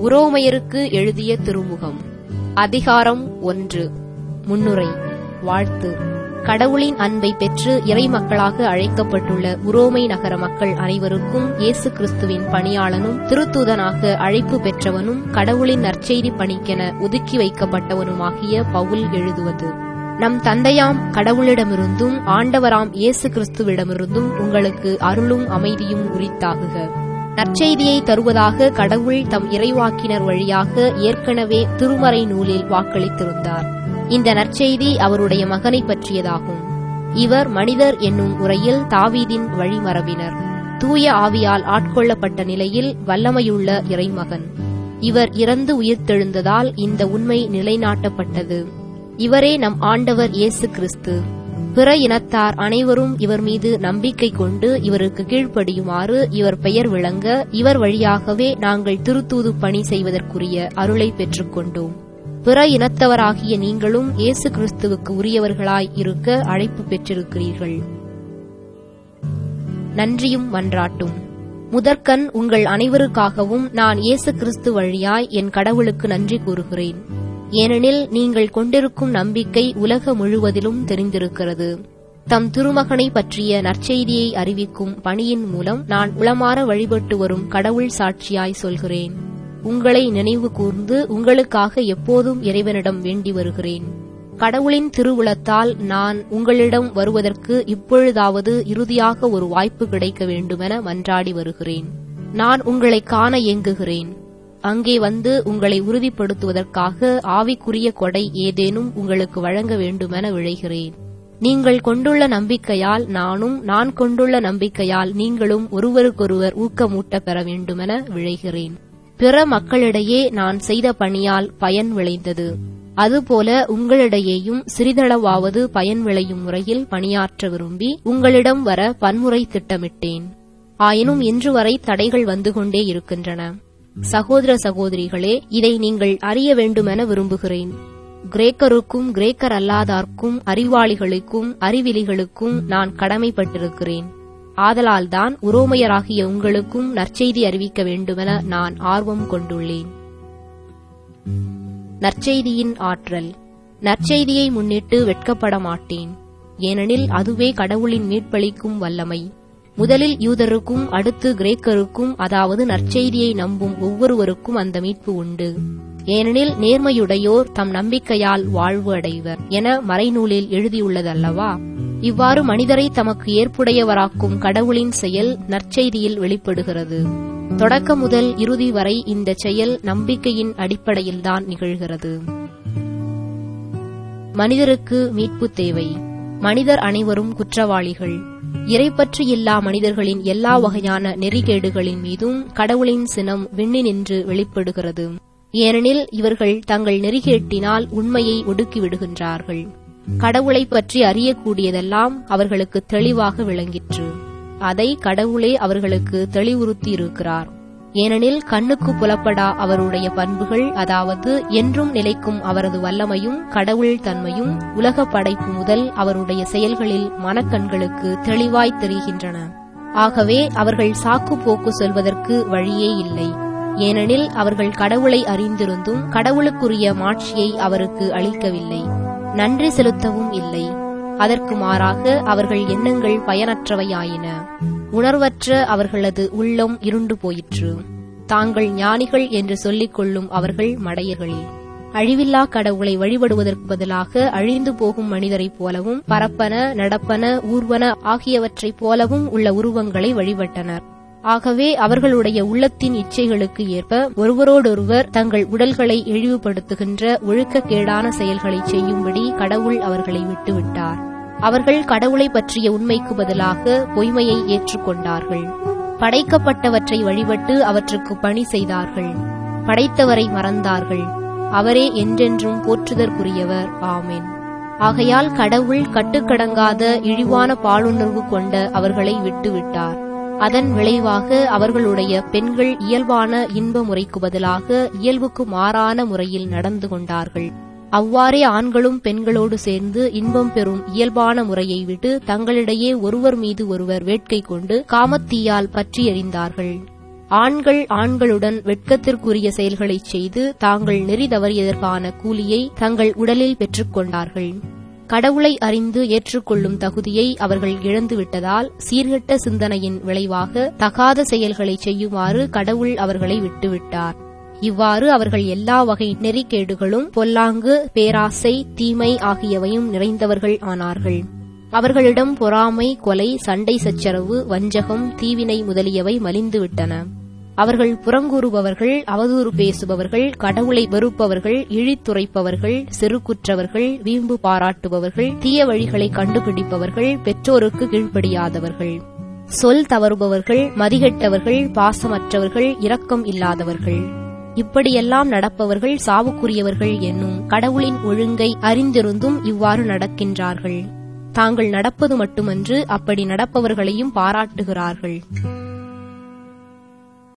உரோமையருக்கு எழுதிய திருமுகம் அதிகாரம் ஒன்று முன்னுரை வாழ்த்து கடவுளின் அன்பை பெற்று இறைமக்களாக அழைக்கப்பட்டுள்ள உரோமை நகர மக்கள் அனைவருக்கும் இயேசு கிறிஸ்துவின் பணியாளனும் திருத்தூதனாக அழைப்பு பெற்றவனும் கடவுளின் நற்செய்தி பணிக்கென ஒதுக்கி வைக்கப்பட்டவனுமாகிய பவுல் எழுதுவது நம் தந்தையாம் கடவுளிடமிருந்தும் ஆண்டவராம் இயேசு கிறிஸ்துவிடமிருந்தும் உங்களுக்கு அருளும் அமைதியும் உரித்தாகுக நற்செய்தியை தருவதாக கடவுள் தம் இறைவாக்கினர் வழியாக ஏற்கனவே திருமறை நூலில் வாக்களித்திருந்தார் இந்த நற்செய்தி அவருடைய மகனை பற்றியதாகும் இவர் மனிதர் என்னும் உரையில் தாவீதின் வழிமரபினர் தூய ஆவியால் ஆட்கொள்ளப்பட்ட நிலையில் வல்லமையுள்ள இறைமகன் இவர் இறந்து உயிர்த்தெழுந்ததால் இந்த உண்மை நிலைநாட்டப்பட்டது இவரே நம் ஆண்டவர் இயேசு கிறிஸ்து பிற இனத்தார் அனைவரும் இவர் மீது நம்பிக்கை கொண்டு இவருக்கு கீழ்ப்படியுமாறு இவர் பெயர் விளங்க இவர் வழியாகவே நாங்கள் திருத்தூது பணி செய்வதற்குரிய அருளை பெற்றுக்கொண்டோம் பிற இனத்தவராகிய நீங்களும் இயேசு கிறிஸ்துவுக்கு உரியவர்களாய் இருக்க அழைப்பு பெற்றிருக்கிறீர்கள் நன்றியும் மன்றாட்டும் முதற்கண் உங்கள் அனைவருக்காகவும் நான் இயேசு கிறிஸ்து வழியாய் என் கடவுளுக்கு நன்றி கூறுகிறேன் ஏனெனில் நீங்கள் கொண்டிருக்கும் நம்பிக்கை உலக முழுவதிலும் தெரிந்திருக்கிறது தம் திருமகனை பற்றிய நற்செய்தியை அறிவிக்கும் பணியின் மூலம் நான் உளமாற வழிபட்டு வரும் கடவுள் சாட்சியாய் சொல்கிறேன் உங்களை நினைவு கூர்ந்து உங்களுக்காக எப்போதும் இறைவனிடம் வேண்டி வருகிறேன் கடவுளின் திருவுளத்தால் நான் உங்களிடம் வருவதற்கு இப்பொழுதாவது இறுதியாக ஒரு வாய்ப்பு கிடைக்க வேண்டுமென மன்றாடி வருகிறேன் நான் உங்களை காண இயங்குகிறேன் அங்கே வந்து உங்களை உறுதிப்படுத்துவதற்காக ஆவிக்குரிய கொடை ஏதேனும் உங்களுக்கு வழங்க வேண்டுமென விழைகிறேன் நீங்கள் கொண்டுள்ள நம்பிக்கையால் நானும் நான் கொண்டுள்ள நம்பிக்கையால் நீங்களும் ஒருவருக்கொருவர் ஊக்கமூட்ட பெற வேண்டுமென விழைகிறேன் பிற மக்களிடையே நான் செய்த பணியால் பயன் விளைந்தது அதுபோல உங்களிடையேயும் சிறிதளவாவது பயன் விளையும் முறையில் பணியாற்ற விரும்பி உங்களிடம் வர பன்முறை திட்டமிட்டேன் ஆயினும் இன்று வரை தடைகள் வந்து கொண்டே இருக்கின்றன சகோதர சகோதரிகளே இதை நீங்கள் அறிய வேண்டுமென விரும்புகிறேன் கிரேக்கருக்கும் கிரேக்கர் அல்லாதார்க்கும் அறிவாளிகளுக்கும் அறிவிலிகளுக்கும் நான் கடமைப்பட்டிருக்கிறேன் ஆதலால்தான் உரோமையராகிய உங்களுக்கும் நற்செய்தி அறிவிக்க வேண்டுமென நான் ஆர்வம் கொண்டுள்ளேன் நற்செய்தியின் ஆற்றல் நற்செய்தியை முன்னிட்டு வெட்கப்பட மாட்டேன் ஏனெனில் அதுவே கடவுளின் மீட்பளிக்கும் வல்லமை முதலில் யூதருக்கும் அடுத்து கிரேக்கருக்கும் அதாவது நற்செய்தியை நம்பும் ஒவ்வொருவருக்கும் அந்த மீட்பு உண்டு ஏனெனில் நேர்மையுடையோர் தம் நம்பிக்கையால் வாழ்வு அடைவர் என மறைநூலில் எழுதியுள்ளதல்லவா இவ்வாறு மனிதரை தமக்கு ஏற்புடையவராக்கும் கடவுளின் செயல் நற்செய்தியில் வெளிப்படுகிறது தொடக்க முதல் இறுதி வரை இந்த செயல் நம்பிக்கையின் அடிப்படையில்தான் நிகழ்கிறது மனிதருக்கு மீட்பு தேவை மனிதர் அனைவரும் குற்றவாளிகள் இறைப்பற்று இல்லா மனிதர்களின் எல்லா வகையான நெறிகேடுகளின் மீதும் கடவுளின் சினம் விண்ணி நின்று வெளிப்படுகிறது ஏனெனில் இவர்கள் தங்கள் நெறிகேட்டினால் உண்மையை ஒடுக்கி விடுகின்றார்கள் கடவுளை பற்றி அறியக்கூடியதெல்லாம் அவர்களுக்கு தெளிவாக விளங்கிற்று அதை கடவுளே அவர்களுக்கு தெளிவுறுத்தி இருக்கிறார் ஏனெனில் கண்ணுக்கு புலப்படா அவருடைய பண்புகள் அதாவது என்றும் நிலைக்கும் அவரது வல்லமையும் கடவுள் தன்மையும் உலக படைப்பு முதல் அவருடைய செயல்களில் மனக்கண்களுக்கு தெளிவாய் தெரிகின்றன ஆகவே அவர்கள் சாக்கு போக்கு சொல்வதற்கு வழியே இல்லை ஏனெனில் அவர்கள் கடவுளை அறிந்திருந்தும் கடவுளுக்குரிய மாட்சியை அவருக்கு அளிக்கவில்லை நன்றி செலுத்தவும் இல்லை அதற்கு மாறாக அவர்கள் எண்ணங்கள் பயனற்றவையாயின உணர்வற்ற அவர்களது உள்ளம் இருண்டு போயிற்று தாங்கள் ஞானிகள் என்று சொல்லிக் கொள்ளும் அவர்கள் மடையர்களே அழிவில்லா கடவுளை வழிபடுவதற்கு பதிலாக அழிந்து போகும் மனிதரைப் போலவும் பரப்பன நடப்பன ஊர்வன ஆகியவற்றைப் போலவும் உள்ள உருவங்களை வழிபட்டனர் ஆகவே அவர்களுடைய உள்ளத்தின் இச்சைகளுக்கு ஏற்ப ஒருவரோடொருவர் தங்கள் உடல்களை இழிவுபடுத்துகின்ற ஒழுக்கக்கேடான செயல்களை செய்யும்படி கடவுள் அவர்களை விட்டுவிட்டார் அவர்கள் கடவுளை பற்றிய உண்மைக்கு பதிலாக பொய்மையை ஏற்றுக்கொண்டார்கள் படைக்கப்பட்டவற்றை வழிபட்டு அவற்றுக்கு பணி செய்தார்கள் படைத்தவரை மறந்தார்கள் அவரே என்றென்றும் போற்றுதற்குரியவர் ஆமேன் ஆகையால் கடவுள் கட்டுக்கடங்காத இழிவான பாலுணர்வு கொண்ட அவர்களை விட்டுவிட்டார் அதன் விளைவாக அவர்களுடைய பெண்கள் இயல்பான இன்ப முறைக்கு பதிலாக இயல்புக்கு மாறான முறையில் நடந்து கொண்டார்கள் அவ்வாறே ஆண்களும் பெண்களோடு சேர்ந்து இன்பம் பெறும் இயல்பான முறையை விட்டு தங்களிடையே ஒருவர் மீது ஒருவர் வேட்கை கொண்டு காமத்தீயால் பற்றி எறிந்தார்கள் ஆண்கள் ஆண்களுடன் வெட்கத்திற்குரிய செயல்களைச் செய்து தாங்கள் நெறி தவறியதற்கான கூலியை தங்கள் உடலில் பெற்றுக்கொண்டார்கள் கடவுளை அறிந்து ஏற்றுக்கொள்ளும் தகுதியை அவர்கள் இழந்துவிட்டதால் சீர்கெட்ட சிந்தனையின் விளைவாக தகாத செயல்களை செய்யுமாறு கடவுள் அவர்களை விட்டுவிட்டார் இவ்வாறு அவர்கள் எல்லா வகை நெறிக்கேடுகளும் பொல்லாங்கு பேராசை தீமை ஆகியவையும் நிறைந்தவர்கள் ஆனார்கள் அவர்களிடம் பொறாமை கொலை சண்டை சச்சரவு வஞ்சகம் தீவினை முதலியவை மலிந்துவிட்டன அவர்கள் புறங்கூறுபவர்கள் அவதூறு பேசுபவர்கள் கடவுளை வெறுப்பவர்கள் இழித்துரைப்பவர்கள் செருக்குற்றவர்கள் வீம்பு பாராட்டுபவர்கள் தீய வழிகளை கண்டுபிடிப்பவர்கள் பெற்றோருக்கு கீழ்ப்படியாதவர்கள் சொல் தவறுபவர்கள் மதிகெட்டவர்கள் பாசமற்றவர்கள் இரக்கம் இல்லாதவர்கள் இப்படியெல்லாம் நடப்பவர்கள் சாவுக்குரியவர்கள் என்னும் கடவுளின் ஒழுங்கை அறிந்திருந்தும் இவ்வாறு நடக்கின்றார்கள் தாங்கள் நடப்பது மட்டுமன்று அப்படி நடப்பவர்களையும் பாராட்டுகிறார்கள்